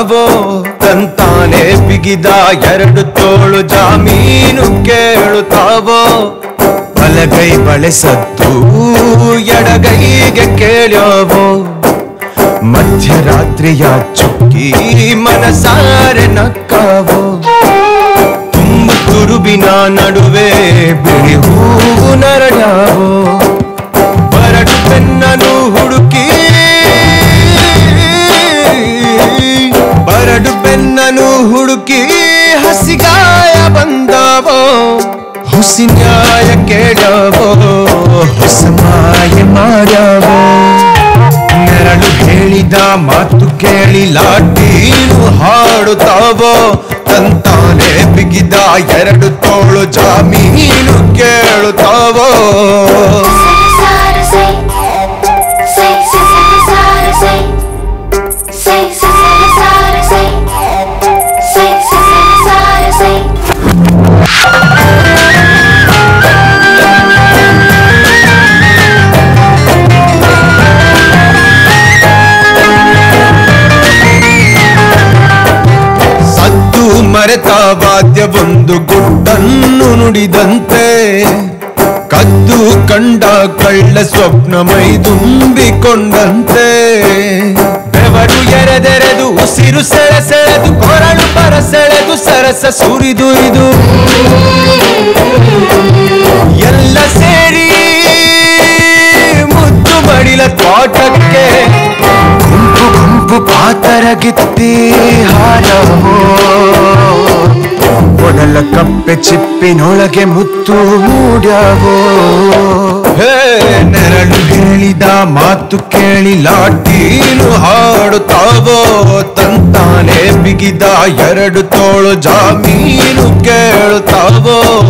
ಹಾಡುತ್ತಾವೋ ತಂತಾನೆ ಬಿಗಿದ ಎರಡು ತೋಳು ಜಾಮೀನು ಕೇಳುತ್ತಾವೋ ಬಲಗೈ ಬಳೆಸದ್ದು ಎಡಗೈಗೆ ಕೇಳ್ಯಾವೋ ಮಧ್ಯರಾತ್ರಿಯ ಚುಕ್ಕಿ ಮನಸಾರೆ ನಕ್ಕಾವೋ ತುಂಬು ತುರುಬಿನ ನಡುವೆ ಬಿಳಿ ಹೂವು ನರಡಾವೋ ಬರಡು ಪೆನ್ನನು ಹುಡುಕಿ ಬರಡು ಬೆನ್ನನು ಹುಡುಕಿ ಹಸಿಗಾಯ ಬಂದವೋ ಹುಸಿ ನ್ಯಾಯ ಕೇಳವೋ ಹೊಸ ಮಾಯ ಮಾಡ್ಯಾವೋ ನೆರಳು ಹೇಳಿದ ಮಾತು ಕೇಳಿ ಲಾಟೀನು ಹಾಡುತ್ತಾವೋ ತಂತಾನೆ ಬಿಗಿದ ಎರಡು ತೋಳು ಜಾಮೀನು ಕೇಳುತ್ತಾವೋ Say, say, say, say, say, say, say, say, say, say, say, say. ಸದ್ದು ಮರೆತ ವಾದ್ಯವೊಂದು ಗುಟ್ಟನ್ನು ನುಡಿದಂತೆ ಕದ್ದು ಕಂಡ ಕಳ್ಳ ಸ್ವಪ್ನ ಮೈದುಂಬಿಕೊಂಡಂತೆ ಬೆವರು ಎರೆದೆರೆದು ಉಸಿರು ಸೆಳೆಸೆಳೆದು ಕೊರಳು ಬರಸೆಳೆದು ಸರಸ ಸುರಿದು ಇದು ಎಲ್ಲ ಸೇರಿ ಮುದ್ದು ಮಡಿಲ ತೋಟಕ್ಕೆ ಗುಂಪು ಗುಂಪು ಪಾತರಗಿತ್ತಿ ಹಾರವೋ ಒಡಲ ಕಪ್ಪೆ ಚಿಪ್ಪಿನೊಳಗೆ ಮುತ್ತು ಮೂಡ್ಯಾವೋ ಹೇ ನೆರಳು ಹೇಳಿದ ಮಾತು ಕೇಳಿ ಲಾಟೀನು ಹಾಡುತ್ತಾವೋ ತಂತಾನೆ ಬಿಗಿದ ಎರಡು ತೋಳು ಜಾಮೀನು ಕೇಳುತ್ತಾವೋ